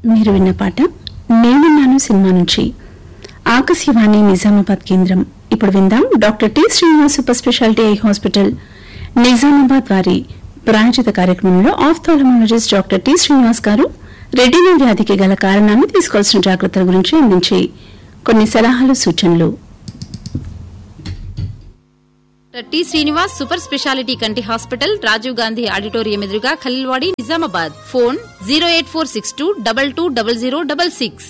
మీరు విన్న పాట నేనున్నాను సినిమా నుంచి ఆకాశవాణి నిజామాబాద్ కేంద్రం ఇప్పుడు విందాం doctor T Srinivas super speciality eye hospital Nizamabad వారి ప్రాయోజిత కార్యక్రమంలో ఆఫ్థాలమాలజిస్ట్ డాక్టర్ టి శ్రీనివాస్ గారు రెటీనా వ్యాధికి గల కారణాన్ని తీసుకోవాల్సిన జాగ్రత్తల గురించి అందించే కొన్ని సలహాలు సూచనలు doctor T Srinivas super speciality కంటి హాస్పిటల్ రాజీవ్ గాంధీ ఆడిటోరియం ఎదురుగా Khaleelwadi Nizamabad phone zero eight four six two double two double zero double six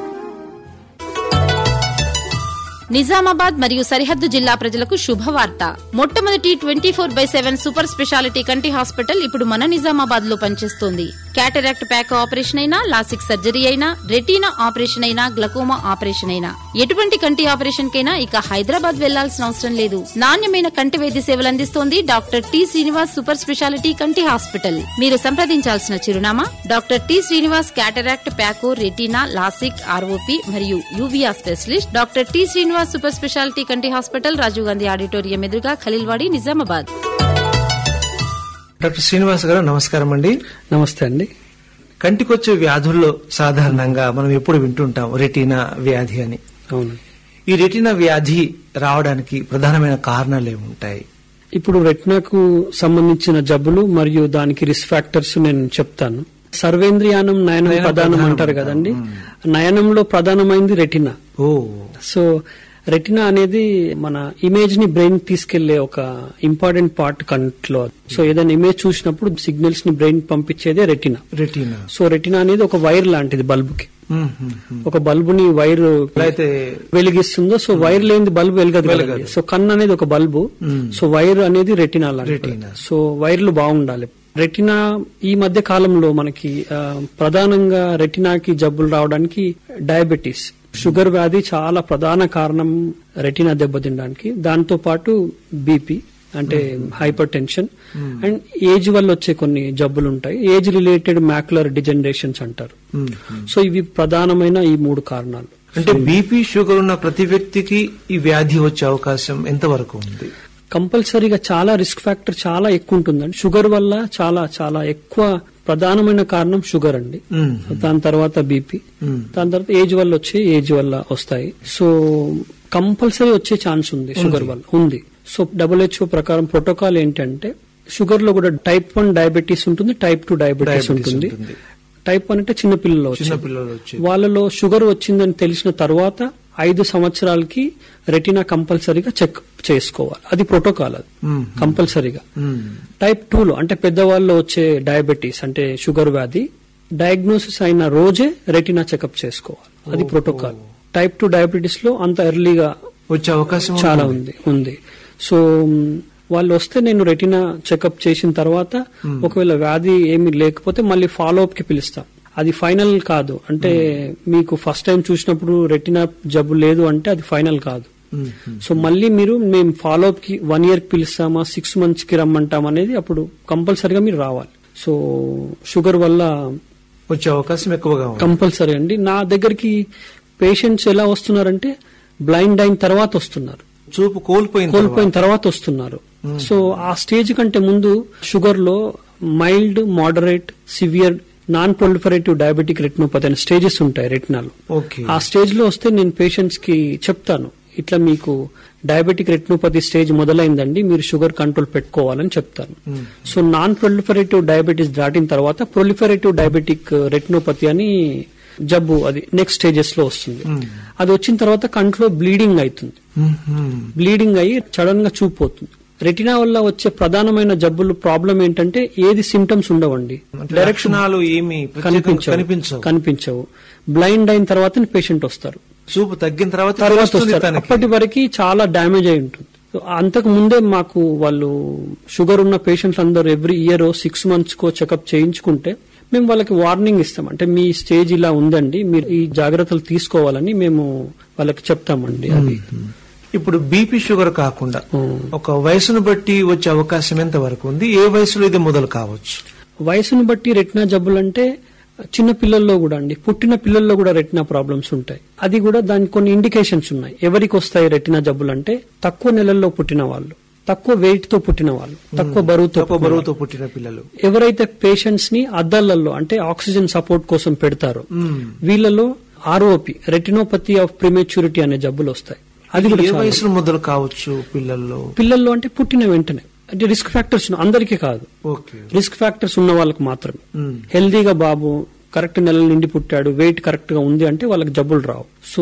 Nizamabad మరియు సరిహద్దు జిల్లా ప్రజలకు శుభవార్త మొట్టమొదటి twenty four by seven super speciality కంటి హాస్పిటల్ ఇప్పుడు మన నిజామాబాద్ లో పనిచేస్తోంది క్యాటరాక్ట్ ప్యాక్ ఆపరేషన్ అయినా లాసిక్ సర్జరీ అయినా రెటీనా ఆపరేషన్ అయినా గ్లకోమా ఆపరేషన్ అయినా ఎటువంటి కంటి ఆపరేషన్ కైనా ఇక హైదరాబాద్ వెళ్లాల్సిన అవసరం లేదు నాణ్యమైన కంటి వైద్య సేవలు అందిస్తోంది doctor T Srinivas super speciality కంటి హాస్పిటల్ మీరు సంప్రదించాల్సిన చిరునామా doctor T Srinivas cataract phaco retina LASIK ROP మరియు uvea specialist doctor T Srinivas super speciality కంటి హాస్పిటల్ రాజీవ్ గాంధీ ఆడిటోరియం ఎదురుగా ఖలీల్వాడి నిజామాబాద్ డాక్టర్ శ్రీనివాస్ గారు నమస్కారం అండి నమస్తే అండి కంటికొచ్చే వ్యాధుల్లో సాధారణంగా మనం ఎప్పుడు వింటుంటాం రెటీనా వ్యాధి అని అవును ఈ రెటీనా వ్యాధి రావడానికి ప్రధానమైన కారణాలు ఏముంటాయి ఇప్పుడు రెట్నాకు సంబంధించిన జబ్బులు మరియు దానికి రిస్క్ ఫ్యాక్టర్స్ నేను చెప్తాను సర్వేంద్రియానం నయనం నయనం ప్రధానం ప్రధానం అంటారు అంటారు. కదండి నయనంలో ప్రధానమైంది రెటినా ఓ సో రెటినా అనేది మన ఇమేజ్ ని బ్రెయిన్ తీసుకెళ్లే ఒక ఇంపార్టెంట్ పార్ట్ కంట్లో సో ఏదైనా ఇమేజ్ చూసినప్పుడు సిగ్నల్స్ ని బ్రెయిన్ పంపించేదే రెటినా రెటీనా సో రెటినా అనేది ఒక వైర్ లాంటిది బల్బ్ కి మ్మ్, మ్మ్, మ్మ్. ఒక బల్బుని వైర్ ఎలా అయితే వెలిగిస్తుందో సో వైర్ లేని బల్బు వెలగదు వెలగదు. కదండి. సో కన్ను అనేది ఒక బల్బు మ్మ్. సో వైర్ అనేది రెటినా లాంటిది. రెటినా. సో వైర్లు బాగుండాలి రెటినా ఈ మధ్య కాలంలో మనకి ఆ, ప్రధానంగా రెటినాకి జబ్బులు రావడానికి డయాబెటీస్ షుగర్ వ్యాధి చాలా ప్రధాన కారణం రెటినా దెబ్బతినడానికి దాంతో పాటు బీపీ అంటే హైపర్ టెన్షన్ అండ్ ఏజ్ వల్ల వచ్చే కొన్ని జబ్బులు ఉంటాయి ఏజ్ రిలేటెడ్ మ్యాక్యులర్ డిజనరేషన్స్ అంటారు మ్మ్. సో ఇవి ప్రధానమైన ఈ మూడు కారణాలు అంటే బీపీ షుగర్ ఉన్న ప్రతి వ్యక్తికి ఈ వ్యాధి వచ్చే అవకాశం ఎంతవరకు ఉంది కంపల్సరీగా చాలా రిస్క్ ఫ్యాక్టర్ చాలా ఎక్కువ ఉంటుందండి షుగర్ వల్ల చాలా చాలా ఎక్కువ ప్రధానమైన కారణం షుగర్ అండి మ్మ్. దాని తర్వాత బీపీ మ్మ్. దాని తర్వాత ఏజ్ వల్ల వచ్చే ఏజ్ వల్ల వస్తాయి సో కంపల్సరీ వచ్చే ఛాన్స్ ఉంది షుగర్ వల్ల ఉంది సో డబ్ల్యూహెచ్ఓ ప్రకారం ప్రోటోకాల్ ఏంటంటే షుగర్ లో కూడా టైప్ వన్ డయాబెటీస్ ఉంటుంది టైప్ టూ డయాబెటీస్ Diabetes ఉంటుంది ఉంటుంది. టైప్ వన్ అంటే చిన్న పిల్లల్లో చిన్న వచ్చేది. పిల్లలు వచ్చే వాళ్ళలో షుగర్ వచ్చిందని తెలిసిన తర్వాత ఐదు సంవత్సరాలకి రెటినా కంపల్సరీగా చెక్ చేసుకోవాలి అది ప్రోటోకాల్ అది మ్మ్. కంపల్సరీగా మ్మ్. టైప్ టూ లో అంటే పెద్దవాళ్ళలో వచ్చే డయాబెటీస్ అంటే షుగర్ వ్యాధి డయాగ్నోసిస్ అయిన రోజే రెటినా చెకప్ చేసుకోవాలి అది ప్రోటోకాల్ టైప్ టూ డయాబెటీస్ లో అంత ఎర్లీగా వచ్చే అవకాశం చాలా ఉంటుంది. ఉంది ఉంది సో మ్, వాళ్ళు వస్తే నేను రెటినా చెకప్ చేసిన తర్వాత ఒకవేళ వ్యాధి ఏమి లేకపోతే మళ్ళీ ఫాలో అప్ కి పిలుస్తాం అది ఫైనల్ కాదు అంటే మీకు ఫస్ట్ టైం చూసినప్పుడు రెటినా జబ్బు లేదు అంటే అది ఫైనల్ కాదు మ్మ్. మ్మ్. సో మళ్ళీ మీరు మేము ఫాలో అప్ కి వన్ ఇయర్ కి పిలుస్తామా సిక్స్ మంత్స్ కి రమ్మంటాం అనేది అప్పుడు కంపల్సరీగా మీరు రావాలి సో షుగర్ వల్ల వచ్చే అవకాశం ఎక్కువగా ఉంది కంపల్సరీ అండి నా దగ్గరికి పేషెంట్స్ ఎలా వస్తున్నారంటే బ్లైండ్ అయిన తర్వాత వస్తున్నారు చూపు కోల్పోయిన కోల్పోయిన తర్వాత వస్తున్నారు సో ఆ స్టేజ్ కంటే ముందు షుగర్ లో mild moderate severe non proliferative diabetic retinopathy అనే స్టేజెస్ ఉంటాయి రెటినాలో ఓకే ఆ స్టేజ్ లో వస్తే నేను పేషెంట్స్ కి చెప్తాను ఇట్లా మీకు డయాబెటిక్ రెటినోపతి స్టేజ్ మొదలైందండి మీరు షుగర్ కంట్రోల్ పెట్టుకోవాలని చెప్తాను సో నాన్ ప్రొలిఫరేటివ్ డయాబెటీస్ దాటిన తర్వాత ప్రొలిఫరేటివ్ డయాబెటిక్ రెటినోపతి అని జబ్బు అది నెక్స్ట్ స్టేజెస్ లో వస్తుంది అది వచ్చిన తర్వాత కంట్లో బ్లీడింగ్ అవుతుంది మ్మ్. మ్మ్. బ్లీడింగ్ అయ్యి సడన్ గా చూపు పోతుంది రెటినా వల్ల వచ్చే ప్రధానమైన జబ్బులు ప్రాబ్లం ఏంటంటే ఏది సిమ్టమ్స్ ఉండవండి అంటే లక్షణాలు ఏమి ప్రత్యేకంగా కనిపించవు కనిపించవు కనిపించవు బ్లైండ్ అయిన తర్వాత పేషెంట్ వస్తారు చూపు తగ్గిన తర్వాత తర్వాత తెలుస్తుంది వస్తారు తనకి. అప్పటి వరకు చాలా డ్యామేజ్ అయి ఉంటుంది సో అంతకు ముందే మాకు వాళ్ళు షుగర్ ఉన్న పేషెంట్స్ అందరూ ఎవ్రీ ఇయర్ సిక్స్ మంత్స్ కో చెకప్ చేయించుకుంటే మేము వాళ్ళకి వార్నింగ్ ఇస్తాం అంటే మీ స్టేజ్ ఇలా ఉందండి మీరు ఈ జాగ్రత్తలు తీసుకోవాలని మేము వాళ్ళకి చెప్తామండి అది ఇప్పుడు బీపీ షుగర్ కాకుండా ఉమ్. ఒక వయసును బట్టి వచ్చే అవకాశం ఎంత వరకు ఉంది ఏ వయసులో ఇది మొదలు కావచ్చు వయసును బట్టి రెటినా జబ్బులు అంటే చిన్న పిల్లల్లో కూడా అండి పుట్టిన పిల్లల్లో కూడా రెటినా ప్రాబ్లమ్స్ ఉంటాయి అది కూడా దానికి కొన్ని ఇండికేషన్స్ ఉన్నాయి ఎవరికి వస్తాయి రెటినా జబ్బులు అంటే తక్కువ నెలల్లో పుట్టిన వాళ్ళు తక్కువ వెయిట్ తో పుట్టిన వాళ్ళు తక్కువ బరువుతో తక్కువ పుట్టిన బరువుతో పుట్టిన పిల్లలు ఎవరైతే పేషెంట్స్ ని అద్దాలలో అంటే ఆక్సిజన్ సపోర్ట్ కోసం పెడతారో మ్మ్. వీళ్ళలో ఆర్ఓపి రెటినోపతి ఆఫ్ ప్రిమేచ్యూరిటీ అనే జబ్బులు వస్తాయి అది కూడా ఏ చాలా- వయసులో మొదలు కావచ్చు పిల్లల్లో పిల్లల్లో అంటే పుట్టిన వెంటనే అంటే రిస్క్ ఫ్యాక్టర్స్ అందరికీ కాదు ఓకే రిస్క్ ఫ్యాక్టర్స్ ఉన్న వాళ్ళకి మాత్రమే మ్మ్. హెల్దీగా బాబు కరెక్ట్ నెలల నిండి పుట్టాడు వెయిట్ కరెక్ట్ గా ఉంది అంటే వాళ్ళకి జబ్బులు రావు సో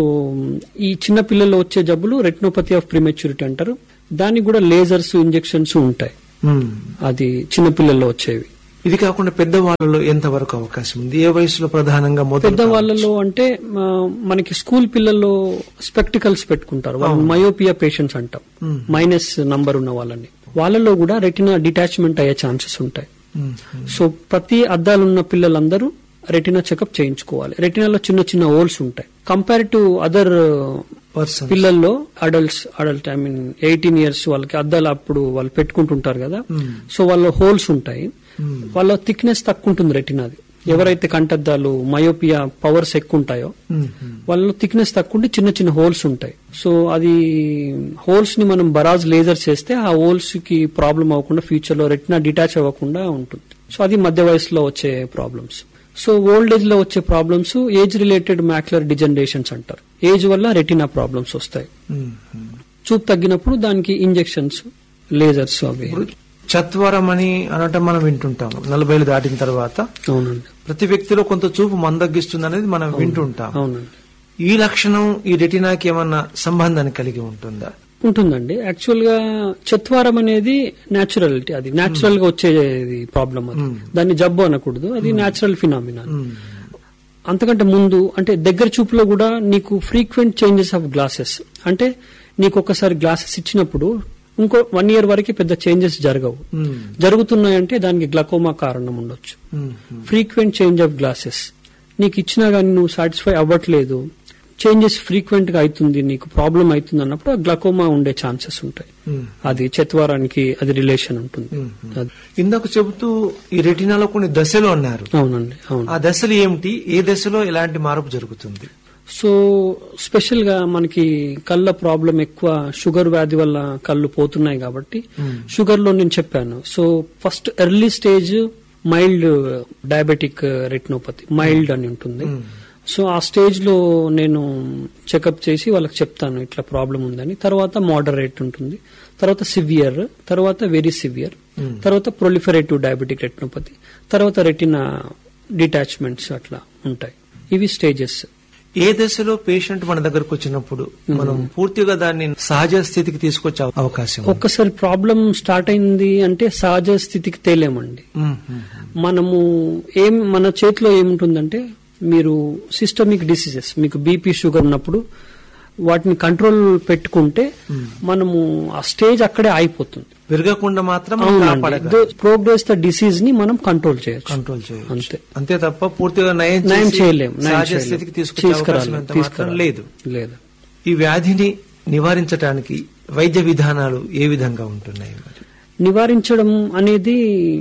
ఈ చిన్న పిల్లల్లో వచ్చే జబ్బులు రెటినోపతి ఆఫ్ ప్రిమెచ్యూరిటీ అంటారు దానికి కూడా లేజర్స్ ఇంజెక్షన్స్ ఉంటాయి మ్మ్. అది చిన్న పిల్లల్లో వచ్చేవి ఇది కాకుండా పెద్దవాళ్ళలో ఎంత వరకు అవకాశం ఉంది ఏ వయసులో ప్రధానంగా మొదలు పెద్ద వాళ్ళలో అంటే ఆ, మనకి స్కూల్ పిల్లల్లో స్పెక్టికల్స్ పెట్టుకుంటారు వాళ్ళు మయోపియా పేషెంట్స్ అంటాం మ్మ్. మైనస్ నంబర్ ఉన్న వాళ్ళని వాళ్ళలో కూడా రెటినా డిటాచ్మెంట్ అయ్యే ఛాన్సెస్ ఉంటాయి మ్మ్. సో ప్రతి అద్దాలున్న పిల్లలందరూ రెటినా చెకప్ చేయించుకోవాలి రెటినాలో చిన్న చిన్న హోల్స్ ఉంటాయి కంపేర్ టు అదర్ పర్సన్ పిల్లల్లో adults adult I mean eighteen years వాళ్ళకి అద్దాలు అప్పుడు వాళ్ళు పెట్టుకుంటుంటారు కదా మ్మ్. సో వాళ్ళ హోల్స్ ఉంటాయి మ్మ్. వాళ్ళ థిక్నెస్ తక్కువ ఉంటుంది రెటినాది ఎవరైతే కంటద్దాలు మయోపియా పవర్స్ ఎక్కువ ఉంటాయో మ్మ్. వాళ్ళలో థిక్నెస్ తక్కువ ఉండి చిన్న చిన్న హోల్స్ ఉంటాయి సో అది హోల్స్ ని మనం బరాజ్ లేజర్ చేస్తే ఆ హోల్స్ కి ప్రాబ్లం అవ్వకుండా ఫ్యూచర్ లో రెటినా డిటాచ్ అవ్వకుండా ఉంటుంది సో అది మధ్య వయసులో వచ్చే ప్రాబ్లమ్స్ సో ఓల్డ్ ఏజ్ లో వచ్చే problems age related macular degenerations అంటారు ఏజ్ వల్ల రెటినా ప్రాబ్లమ్స్ వస్తాయి మ్మ్. చూపు తగ్గినప్పుడు దానికి ఇంజెక్షన్స్ లేజర్స్ అవి ఇప్పుడు చత్వరం అని అనటం మనం వింటుంటాం నలభై ఏళ్ళు దాటిన తర్వాత అవునండి ప్రతి వ్యక్తిలో కొంత చూపు మందగిస్తుంది అనేది మనం వింటుంటాం అవునండి ఈ లక్షణం ఈ రెటినాకి ఏమన్నా సంబంధాన్ని కలిగి ఉంటుందా ఉంటుందండి యాక్చువల్ గా చత్వారం అనేది న్యాచురాలిటీ అది న్యాచురల్ గా వచ్చేది ప్రాబ్లం అది దాన్ని జబ్బు అనకూడదు అది న్యాచురల్ ఫినామినా మ్మ్. అంతకంటే ముందు అంటే దగ్గర చూపులో కూడా నీకు ఫ్రీక్వెంట్ చేంజెస్ ఆఫ్ గ్లాసెస్ అంటే నీకు ఒకసారి గ్లాసెస్ ఇచ్చినప్పుడు ఇంకో వన్ ఇయర్ వరకు పెద్ద చేంజెస్ జరగవు మ్మ్. జరుగుతున్నాయంటే దానికి గ్లకోమా కారణం ఉండొచ్చు hmm. Frequent change of glasses నీకు ఇచ్చినా కానీ నువ్వు సాటిస్ఫై అవ్వట్లేదు చేంజెస్ ఫ్రీక్వెంట్ గా అవుతుంది నీకు ప్రాబ్లం అవుతుంది అన్నప్పుడు ఆ గ్లకోమా ఉండే ఛాన్సెస్ ఉంటాయి మ్మ్. అది చత్వారానికి అది రిలేషన్ ఉంటుంది అది- ఇందాక చెబుతూ ఈ రెటినాలో కొన్ని దశలు అన్నారు అవునండి అవును ఆ దశలు ఏమిటి ఏ దశలో ఎలాంటి మార్పు జరుగుతుంది సో స్పెషల్ గా మనకి కళ్ళ ప్రాబ్లం ఎక్కువ షుగర్ వ్యాధి వల్ల కళ్ళు పోతున్నాయి కాబట్టి షుగర్ లో నేను చెప్పాను so first early stage mild diabetic retinopathy mild అని ఉంటుంది సో ఆ స్టేజ్ లో నేను చెకప్ చేసి వాళ్ళకి చెప్తాను ఇట్లా ప్రాబ్లం ఉందని తర్వాత మోడరేట్ ఉంటుంది తర్వాత సివియర్ తర్వాత వెరీ సివియర్ తర్వాత ప్రొలిఫరేటివ్ డయాబెటిక్ రెటినోపతి తర్వాత రెటినా డిటాచ్మెంట్స్ అట్లా ఉంటాయి ఇవి స్టేజెస్ ఏ దశలో పేషెంట్ మన దగ్గరకు వచ్చినప్పుడు మనం పూర్తిగా దాన్ని సహజ స్థితికి తీసుకొచ్చే అవకాశం ఉంది? ఒక్కసారి ప్రాబ్లం స్టార్ట్ అయింది అంటే సహజ స్థితికి తేలేమండి మ్మ్. మ్మ్. మనము ఏం మన చేతిలో ఏముంటుందంటే మీరు సిస్టమిక్ డిసీజెస్ మీకు బీపీ షుగర్ ఉన్నప్పుడు వాటిని కంట్రోల్ పెట్టుకుంటే మనము ఆ స్టేజ్ అక్కడే ఆగిపోతుంది విరగకుండా మాత్రం మనం కాపాడగలం. ప్రోగ్రెస్ ద డిసీజ్ ని మనం కంట్రోల్ చేయొచ్చు కంట్రోల్ చేయొచ్చు అంతే అంతే తప్ప పూర్తిగా నయం నయం చేసి చేయలేం నయం సహజ చేయలేం. స్థితికి తీసుకొచ్చే అవకాశం తీసుకురాలేం, ఎంత మాత్రం తీసుకురాలేం. లేదు లేదు ఈ వ్యాధిని నివారించడానికి వైద్య విధానాలు ఏ విధంగా ఉంటున్నాయి మరి నివారించడం అనేది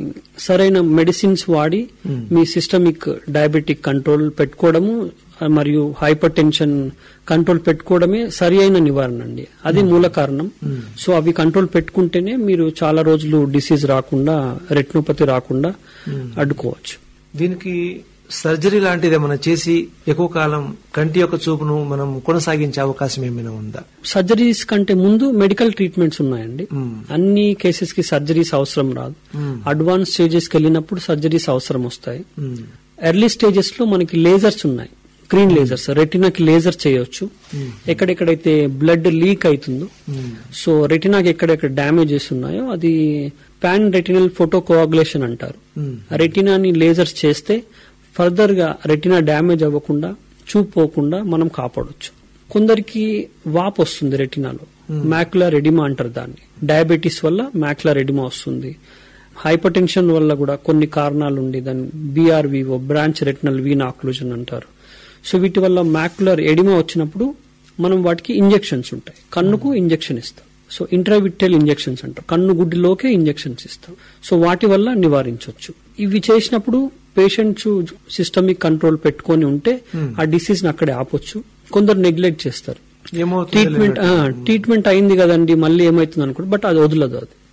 సరైన మెడిసిన్స్ వాడి మీ సిస్టమిక్ డయాబెటిక్ కంట్రోల్ పెట్టుకోవడము ఆ, మరియు హైపర్ టెన్షన్ కంట్రోల్ పెట్టుకోవడమే సరి అయిన నివారణ అండి అది మూల కారణం సో అవి కంట్రోల్ పెట్టుకుంటేనే మీరు చాలా రోజులు డిసీజ్ రాకుండా రెట్నోపతి రాకుండా అడ్డుకోవచ్చు దీనికి సర్జరీ లాంటిది ఏమైనా చేసి ఎక్కువ కాలం కంటి యొక్క చూపును మనం కొనసాగించే అవకాశం ఏమైనా ఉందా సర్జరీస్ కంటే ముందు మెడికల్ ట్రీట్మెంట్స్ ఉన్నాయండి మ్మ్. అన్ని కేసెస్ కి సర్జరీస్ అవసరం రాదు మ్మ్. అడ్వాన్స్ స్టేజెస్ కి వెళ్ళినప్పుడు సర్జరీస్ అవసరం వస్తాయి మ్మ్. ఎర్లీ స్టేజెస్ లో మనకి లేజర్స్ ఉన్నాయి గ్రీన్ లేజర్స్ రెటినాకి లేజర్ చేయొచ్చు ఎక్కడెక్కడైతే బ్లడ్ లీక్ అవుతుందో మ్మ్. సో రెటినాకి ఎక్కడెక్కడ డ్యామేజెస్ ఉన్నాయో అది పాన్ రెటినల్ ఫోటో కోఆగులేషన్ అంటారు మ్మ్. రెటినాని లేజర్స్ చేస్తే ఫర్దర్ గా రెటినా డ్యామేజ్ అవ్వకుండా చూపు పోకుండా మనం కాపాడొచ్చు కొందరికి వాప్ వస్తుంది రెటినాలో మ్యాక్యులర్ ఎడిమా అంటారు దాన్ని డయాబెటీస్ వల్ల మ్యాక్యులర్ ఎడిమా వస్తుంది హైపర్ టెన్షన్ వల్ల కూడా కొన్ని కారణాలు ఉండి దాన్ని BRVO branch retinal vein occlusion అంటారు సో వీటి వల్ల మ్యాక్యులర్ ఎడిమా వచ్చినప్పుడు మనం వాటికి ఇంజెక్షన్స్ ఉంటాయి కన్నుకు ఇంజెక్షన్ ఇస్తాం సో ఇంట్రావిటల్ ఇంజెక్షన్స్ అంటారు కన్ను గుడ్డిలోకే ఇంజెక్షన్స్ ఇస్తాం సో వాటి వల్ల నివారించవచ్చు ఇవి చేసినప్పుడు పేషెంట్స్ సిస్టమిక్ కంట్రోల్ పెట్టుకొని ఉంటే ఆ డిసీజ్ ని అక్కడే ఆపొచ్చు కొందరు నెగ్లెక్ట్ చేస్తారు ఏమవుతుంది ట్రీట్మెంట్ ట్రీట్మెంట్ అయింది కదండి మళ్ళీ ఏమైతుంది అనుకుంటే బట్ అది వదలదు అది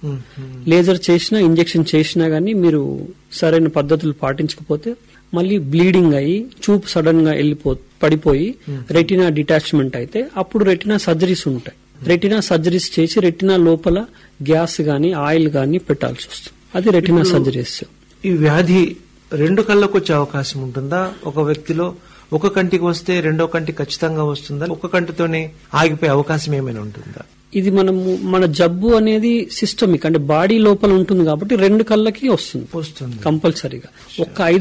మ్మ్. లేజర్ చేసినా ఇంజెక్షన్ చేసినా గానీ మీరు సరైన పద్ధతులు పాటించకపోతే మళ్ళీ బ్లీడింగ్ అయ్యి చూపు సడన్ గా వెళ్ళిపో పడిపోయి రెటినా డిటాచ్మెంట్ అయితే అప్పుడు రెటినా సర్జరీస్ ఉంటాయి రెటినా సర్జరీస్ చేసి రెటినా లోపల గ్యాస్ గాని ఆయిల్ గాని పెట్టాల్సి వస్తుంది అది రెటినా సర్జరీస్ ఈ వ్యాధి రెండు కళ్ళకు వచ్చే అవకాశం ఉంటుందా ఒక వ్యక్తిలో ఒక కంటికి వస్తే రెండో కంటి ఖచ్చితంగా వస్తుందా ఒక కంటితోనే ఆగిపోయే అవకాశం ఏమైనా ఉంటుందా ఇది మనము మన జబ్బు అనేది సిస్టమిక్ అంటే బాడీ లోపల ఉంటుంది కాబట్టి రెండు కళ్ళకి వస్తుంది వస్తుంది కంపల్సరీగా ఒక్క ఐదు